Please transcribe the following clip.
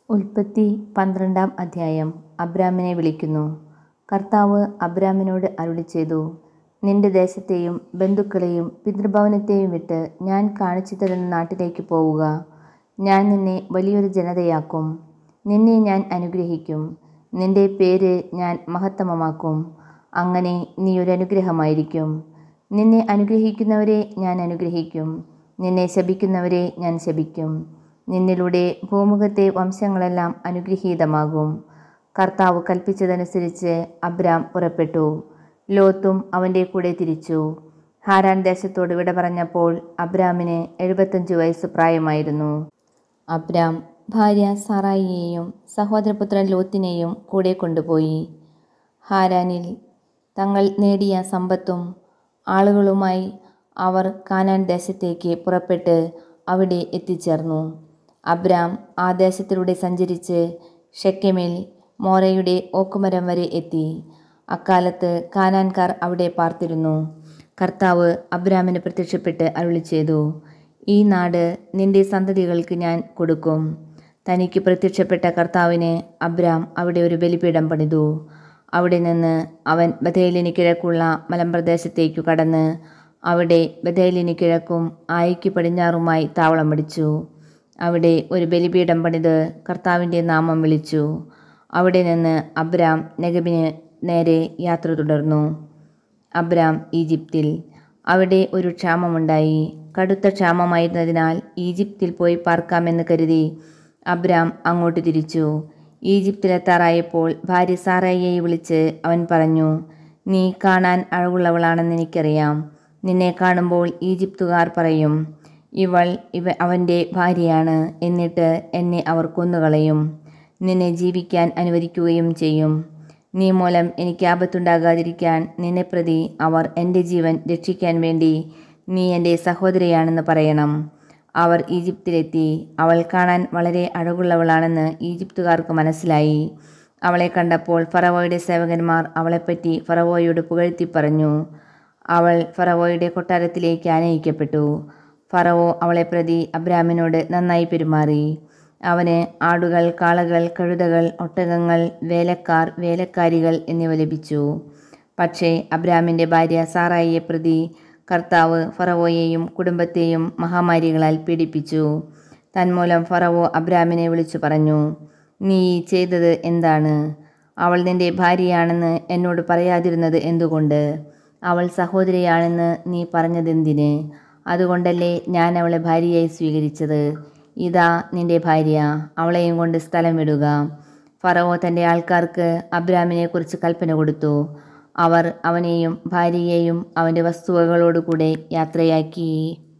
ഉൽപ്പത്തി പന്ത്രണ്ടാം അധ്യായം അബ്രാമിനെ വിളിക്കുന്നു കർത്താവ് അബ്രാമിനോട് അരുളിച്ചെയ്തു നിന്റെ ദേശത്തെയും ബന്ധുക്കളെയും പിതൃഭവനത്തെയും വിട്ട് ഞാൻ കാണിച്ചു തരുന്ന നാട്ടിലേക്ക് പോവുക ഞാൻ നിന്നെ വലിയൊരു ജനതയാക്കും നിന്നെ ഞാൻ അനുഗ്രഹിക്കും നിന്റെ പേര് ഞാൻ മഹത്തമമാക്കും അങ്ങനെ നീ ഒരു അനുഗ്രഹമായിരിക്കും നിന്നെ അനുഗ്രഹിക്കുന്നവരെ ഞാൻ അനുഗ്രഹിക്കും നിന്നെ ശപിക്കുന്നവരെ ഞാൻ ശപിക്കും നിന്നിലൂടെ ഭൂമുഖത്തെ വംശങ്ങളെല്ലാം അനുഗ്രഹീതമാകും കർത്താവ് കൽപ്പിച്ചതനുസരിച്ച് അബ്രാം പുറപ്പെട്ടു ലോത്തും അവൻ്റെ കൂടെ തിരിച്ചു ഹാരാൻ ദേശത്തോട് വിട പറഞ്ഞപ്പോൾ അബ്രാമിന് എഴുപത്തഞ്ച് വയസ്സ് പ്രായമായിരുന്നു അബ്രാം ഭാര്യ സാറായിയെയും സഹോദരപുത്രൻ ലോത്തിനെയും കൂടെ കൊണ്ടുപോയി ഹാരാനിൽ തങ്ങൾ നേടിയ സമ്പത്തും ആളുകളുമായി അവർ കാനാൻ ദേശത്തേക്ക് പുറപ്പെട്ട് അവിടെ എത്തിച്ചേർന്നു അബ്രാം ആ ദേശത്തിലൂടെ സഞ്ചരിച്ച് ഷെക്കെമിൽ മോറയുടെ ഓക്കുമരം വരെ എത്തി അക്കാലത്ത് കാനാൻകാർ അവിടെ പാർത്തിരുന്നു കർത്താവ് അബ്രാമിന് പ്രത്യക്ഷപ്പെട്ട് അരുളി ചെയ്തു ഈ നാട് നിന്റെ സന്തതികൾക്ക് ഞാൻ കൊടുക്കും തനിക്ക് പ്രത്യക്ഷപ്പെട്ട കർത്താവിന് അബ്രാം അവിടെ ഒരു ബലിപീഠം പണിതു അവിടെ നിന്ന് അവൻ ബഥേലിന് കിഴക്കുള്ള മലമ്പ്രദേശത്തേക്കു കടന്ന് അവിടെ ബഥേലിന് കിഴക്കും ആയിക്ക് പടിഞ്ഞാറുമായി താവളം പിടിച്ചു അവിടെ ഒരു ബലിപീഠം പണിത് കർത്താവിൻ്റെ നാമം വിളിച്ചു അവിടെ നിന്ന് അബ്രാം നെഗബിന് നേരെ യാത്ര തുടർന്നു അബ്രാം ഈജിപ്തിൽ അവിടെ ഒരു ക്ഷാമമുണ്ടായി കടുത്ത ക്ഷാമമായിരുന്നതിനാൽ ഈജിപ്തിൽ പോയി പാർക്കാമെന്ന് കരുതി അബ്രാം അങ്ങോട്ട് തിരിച്ചു ഈജിപ്തിലെത്താറായപ്പോൾ ഭാര്യ സാറായിയെ വിളിച്ച് അവൻ പറഞ്ഞു നീ കാണാൻ അഴകുള്ളവളാണെന്ന് എനിക്കറിയാം നിന്നെ കാണുമ്പോൾ ഈജിപ്തുകാർ പറയും ഇവൾ ഇവ അവൻ്റെ ഭാര്യയാണ് എന്നിട്ട് എന്നെ അവർ കൊന്നുകളയും നിന്നെ ജീവിക്കാൻ അനുവദിക്കുകയും ചെയ്യും നീ മൂലം എനിക്ക് ആപത്തുണ്ടാകാതിരിക്കാൻ നിന്നെ പ്രതി അവർ എൻ്റെ ജീവൻ രക്ഷിക്കാൻ വേണ്ടി നീ എൻ്റെ സഹോദരിയാണെന്ന് പറയണം അവർ ഈജിപ്തിലെത്തി അവൾ കാണാൻ വളരെ അഴകുള്ളവളാണെന്ന് ഈജിപ്തുകാർക്ക് മനസ്സിലായി അവളെ കണ്ടപ്പോൾ ഫറവോയുടെ സേവകന്മാർ അവളെപ്പറ്റി ഫറവോയോട് പുകഴ്ത്തി പറഞ്ഞു അവൾ ഫറവോയുടെ കൊട്ടാരത്തിലേക്ക് ആനയിക്കപ്പെട്ടു ഫറവോ അവളെ പ്രതി അബ്രാമിനോട് നന്നായി പെരുമാറി അവന് ആടുകൾ കാളകൾ കഴുതകൾ ഒട്ടകങ്ങൾ വേലക്കാർ വേലക്കാരികൾ എന്നിവ ലഭിച്ചു പക്ഷേ അബ്രാമിൻ്റെ ഭാര്യ സാറായിയെ പ്രതി കർത്താവ് ഫറവോയെയും കുടുംബത്തെയും മഹാമാരികളാൽ പീഡിപ്പിച്ചു തന്മൂലം ഫറവോ അബ്രാമിനെ വിളിച്ചു പറഞ്ഞു നീ ചെയ്തത് എന്താണ് അവൾ നിന്റെ ഭാര്യയാണെന്ന് എന്നോട് പറയാതിരുന്നത് എന്തുകൊണ്ട് അവൾ സഹോദരിയാണെന്ന് നീ പറഞ്ഞതെന്തിന് അതുകൊണ്ടല്ലേ ഞാൻ അവളെ ഭാര്യയായി സ്വീകരിച്ചത് ഇതാ നിന്റെ ഭാര്യ അവളെയും കൊണ്ട് സ്ഥലം വിടുക ഫറവോ തൻ്റെ ആൾക്കാർക്ക് അബ്രാമിനെക്കുറിച്ച് കൽപ്പന കൊടുത്തു അവർ അവനെയും ഭാര്യയെയും അവൻ്റെ വസ്തുവകളോടുകൂടെ യാത്രയാക്കി